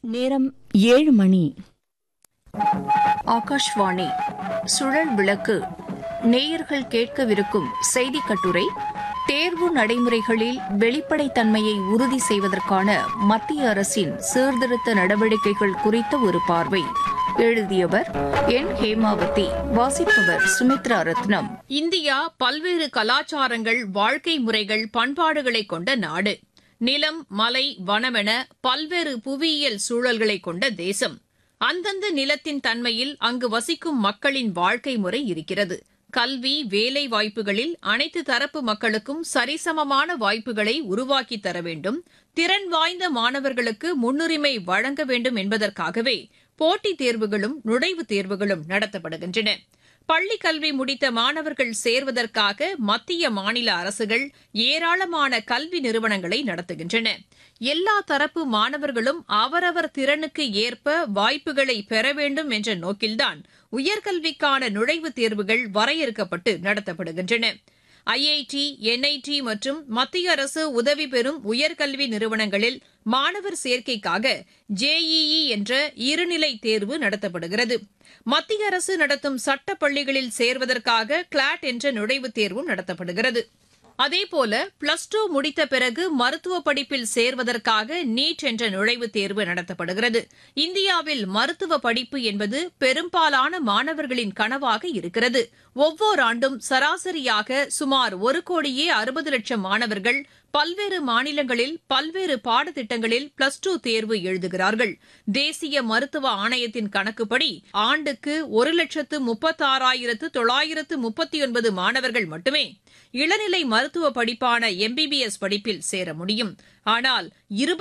நேரம் ஏழு மணி ஆகாஷ்வாணி சுழல் விளக்கு நேயர்கள் கேட்கவிருக்கும் செய்தி கட்டுரை தேர்வு நடைமுறைகளில் வெளிப்படைத்தன்மையை உறுதி செய்வதற்கான மத்திய அரசின் சீர்திருத்த நடவடிக்கைகள் குறித்த ஒரு பார்வை எழுதியவர் என் ஹேமாவதி வாசிப்பவர் சுமித்ரா ரத்னம் இந்தியா பல்வேறு கலாச்சாரங்கள் வாழ்க்கை முறைகள் பண்பாடுகளை கொண்ட நாடு நிலம் மலை வனமென பல்வேறு புவியியல் சூழல்களை கொண்ட தேசம் அந்தந்த நிலத்தின் தன்மையில் அங்கு வசிக்கும் மக்களின் வாழ்க்கை முறை இருக்கிறது கல்வி வேலை வாய்ப்புகளில் அனைத்து தரப்பு மக்களுக்கும் சரிசமமான வாய்ப்புகளை உருவாக்கித் தர வேண்டும் திறன் வாய்ந்த மாணவர்களுக்கு முன்னுரிமை வழங்க வேண்டும் என்பதற்காகவே போட்டித் தேர்வுகளும் நுழைவுத் தேர்வுகளும் நடத்தப்படுகின்றன பள்ளிக் கல்வி முடித்த மாணவர்கள் சேர்வதற்காக மத்திய மாநில அரசுகள் ஏராளமான கல்வி நிறுவனங்களை நடத்துகின்றன எல்லா தரப்பு மாணவர்களும் அவரவர் திறனுக்கு ஏற்ப வாய்ப்புகளை பெற வேண்டும் என்ற நோக்கில்தான் உயர்கல்விக்கான நுழைவுத் தேர்வுகள் வரையறுக்கப்பட்டு நடத்தப்படுகின்றன ஐஐடி என்ஐடி மற்றும் மத்திய அரசு உதவி பெறும் உயர்கல்வி நிறுவனங்களில் மாணவர் சேர்க்கைக்காக ஜேஇஇ என்ற இருநிலை தேர்வு நடத்தப்படுகிறது மத்திய அரசு நடத்தும் சட்ட பள்ளிகளில் சேர்வதற்காக கிளாட் என்ற நுழைவுத் தேர்வும் நடத்தப்படுகிறது அதேபோல பிளஸ் டூ முடித்த பிறகு மருத்துவ படிப்பில் சேர்வதற்காக நீட் என்ற நுழைவுத் தேர்வு நடத்தப்படுகிறது இந்தியாவில் மருத்துவ படிப்பு என்பது பெரும்பாலான மாணவர்களின் கனவாக இருக்கிறது ஒவ்வொரு ஆண்டும் சராசரியாக சுமார் ஒரு கோடியே அறுபது லட்சம் மாணவர்கள் பல்வேறு மாநிலங்களில் பல்வேறு பாடத்திட்டங்களில் பிளஸ் டூ தேர்வு எழுதுகிறார்கள் தேசிய மருத்துவ ஆணையத்தின் கணக்குப்படி ஆண்டுக்கு ஒரு லட்சத்து முப்பத்தாறாயிரத்து தொள்ளாயிரத்து முப்பத்தி ஒன்பது மாணவர்கள் மட்டுமே இளநிலை மருத்துவ படிப்பான எம்பிபிஎஸ் படிப்பில் சேர முடியும் ஆனால் இருபது